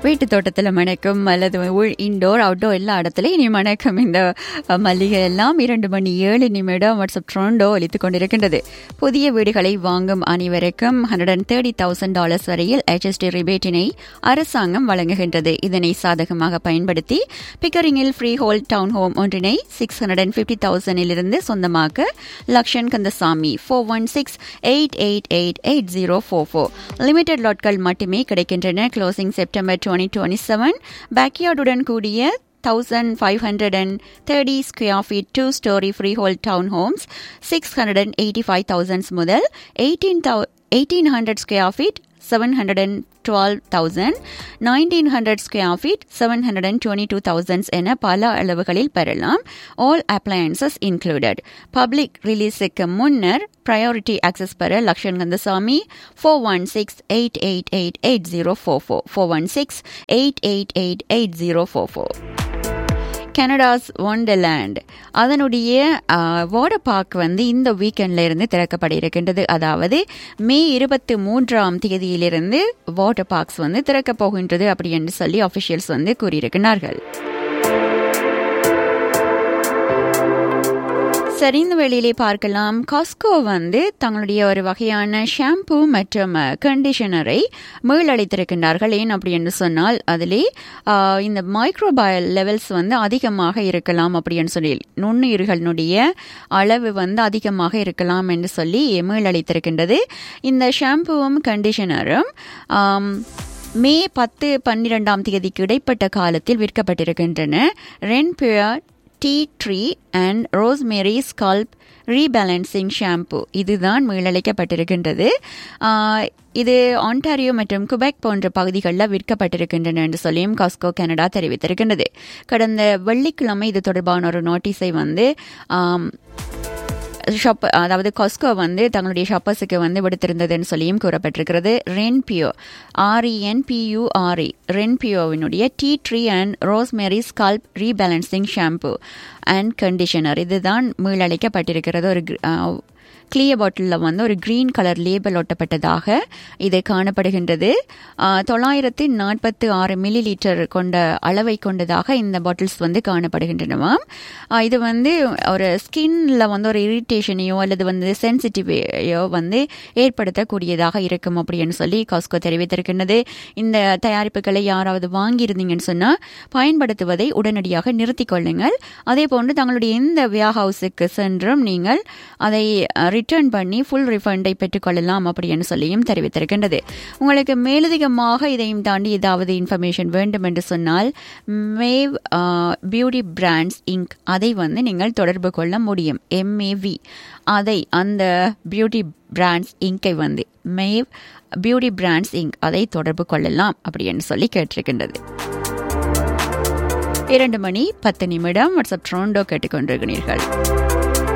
வீட்டு தோட்டத்தில் மணக்கும் அல்லது இன்டோர் அவுட்டோர் எல்லா இடத்துலையும் இனி மணக்கும் இந்த அஹ், மல்லிகை எல்லாம் இரண்டு மணி ஏழு நிமிடம் வாட்ஸ்அப் ட்ரோண்டோ ஒலித்துக் கொண்டிருக்கின்றது புதிய வீடுகளை வாங்கும் அனைவருக்கும் hundred and thirty thousand dollars வரையில் HST ரிபேட்டினை அரசாங்கம் வழங்குகின்றது இதனை சாதகமாக பயன்படுத்தி பிக்கரிங்கில் ஃப்ரீ ஹோல் டவுன் ஹோம் ஒன்றினை சிக்ஸ் ஹண்ட்ரட் அண்ட் ஃபிஃப்டி தௌசண்டிலிருந்து சொந்தமாக்க Lakshan Kandasamy four one six eight eight eight eight zero four four limited லாட்கள் மட்டுமே கிடைக்கின்றன closing September twenty twenty seven பேக்யார்டுடன் கூடிய thousand five hundred and thirty square feet two storey freehold townhomes six hundred and eighty five thousands முதல் eighteen thou eighteen hundred square feet seven hundred and twelve thousand nineteen hundred square feet seven hundred and twenty two thousands என பல அளவுகளில் பெறலாம் all appliances included public ரிலீஸுக்கு முன்னர் priority access பெற Lakshan Kandasamy four one six eight eight eight eight zero four four four one six eight eight eight eight zero four four Canada's Wonderland அதனுடைய water park வந்து இந்த வீக்கெண்ட்ல இருந்து திறக்கப்பட இருக்கின்றது அதாவது மே இருபத்தி மூன்றாம் தேதியிலிருந்து வாட்டர் பார்க்ஸ் வந்து திறக்கப் போகின்றது அப்படி என்று சொல்லி அபிஷியல்ஸ் வந்து கூறியிருக்கிறார்கள் சரி இந்த வேளையிலே பார்க்கலாம் காஸ்கோ வந்து தங்களுடைய ஒரு வகையான ஷாம்பு மற்றும் கண்டிஷனரை மீளளித்திருக்கின்றார்கள் ஏன் அப்படி என்று சொன்னால் அதிலே ஆஹ், இந்த மைக்ரோபயல் லெவல்ஸ் வந்து அதிகமாக இருக்கலாம் அப்படின்னு சொல்லி நுண்ணுயிர்களுடைய அளவு வந்து அதிகமாக இருக்கலாம் என்று சொல்லி மீளளித்திருக்கின்றது இந்த ஷாம்புவும் கண்டிஷனரும் ஆம், மே பத்து பன்னிரெண்டாம் தேதிக்கு இடைப்பட்ட காலத்தில் விற்கப்பட்டிருக்கின்றன Renpure tea tree and rosemary scalp rebalancing shampoo இதுதான் மீளளிக்கப்பட்டிருக்கின்றது ஆஹ், இது ஆன்டாரியோ மற்றும் குபெக் போன்ற பகுதிகளில் விற்கப்பட்டிருக்கின்றன என்று சொல்லியும் காஸ்கோ கனடா தெரிவித்திருக்கின்றது கடந்த வெள்ளிக்கிழமை இது தொடர்பான ஒரு நோட்டீஸை வந்து ஆம், ஷாப் அதாவது காஸ்கோ வந்து தங்களுடைய ஷாப்பர்ஸுக்கு வந்து விடுத்திருந்ததுன்னு சொல்லியும் கூறப்பட்டிருக்கிறது ரென்பியோ ஆர்இஎன் பியூஆர்இ ரென்பியோவினுடைய tea tree and rosemary scalp rebalancing shampoo and conditioner இதுதான் மீளளிக்கப்பட்டிருக்கிறது ஒரு கிளியர் பாட்டிலில் வந்து ஒரு கிரீன் கலர் லேபிள் ஒட்டப்பட்டதாக இது காணப்படுகின்றது ஆஹ், தொள்ளாயிரத்து நாற்பத்தி ஆறு மில்லி லிட்டர் கொண்ட அளவை கொண்டதாக இந்த பாட்டில்ஸ் வந்து காணப்படுகின்றனவாம் ஆஹ், இது வந்து ஒரு ஸ்கின்ல வந்து ஒரு இரிட்டேஷனையோ அல்லது வந்து சென்சிட்டிவையோ வந்து ஏற்படுத்தக்கூடியதாக இருக்கும் அப்படின்னு சொல்லி காஸ்கோ தெரிவித்திருக்கின்றது இந்த தயாரிப்புகளை யாராவது வாங்கியிருந்தீங்கன்னு சொன்னால் பயன்படுத்துவதை உடனடியாக நிறுத்திக் கொள்ளுங்கள் அதே போன்று தங்களுடைய எந்த வியா ஹவுஸுக்கு சென்றும் நீங்கள் அதை ரிட்டர்ன் பண்ணி ஃபுல் ரிஃபண்டை பெற்றுக்கொள்ளலாம் அப்படின்னு சொல்லியும் தெரிவித்திருக்கின்றது உங்களுக்கு மேலதிகமாக இதையும் தாண்டி ஏதாவது இன்ஃபர்மேஷன் வேண்டும் என்று சொன்னால் மேவ் பியூட்டி பிராண்ட்ஸ் இங்க் அதை வந்து நீங்கள் தொடர்பு கொள்ள முடியும் எம்ஏவி அதை அந்த பியூட்டி பிராண்ட்ஸ் இங்கை வந்து மேவ் பியூட்டி பிராண்ட்ஸ் இங்க் அதை தொடர்பு கொள்ளலாம் அப்படின்னு சொல்லி கேட்டிருக்கின்றது இரண்டு மணி பத்து நிமிடம் வாட்ஸ்அப் ட்ரோண்டோ கேட்டுக்கொண்டிருக்கிறீர்கள்